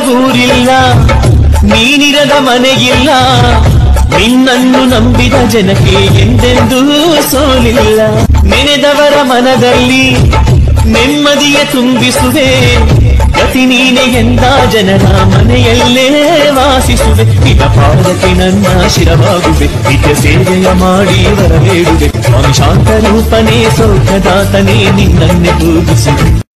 ಊರಿಲ್ಲ ನೀನಿರದ ಮನೆಗಿಲ್ಲ ನಿನ್ನನ್ನು ನಂಬಿದ ಜನಕ್ಕೆ ಎಂದೆಂದೂ ಸೋಲಿಲ್ಲ ನೆನೆದವರ ಮನದಲ್ಲಿ ನೆಮ್ಮದಿಯ ತುಂಬಿಸುವೆ ಗತಿ ನೀನೆ ಎಂದ ಜನರ ಮನೆಯಲ್ಲೇ ವಾಸಿಸುವೆ ನಿನ್ನ ಪಾದಕ್ಕೆ ನನ್ನ ಶಿರವಾಗುವೆ ನಿತ್ಯ ಸೇವೆಯ ಮಾಡಿ ಬರಬೇಡುವೆ ಸ್ವಾಮಿ ಶಾಂತ ರೂಪನೇ ಸೌಖ್ಯದಾತನೇ ನಿನ್ನನ್ನೇ ಪೂಜಿಸುವೆ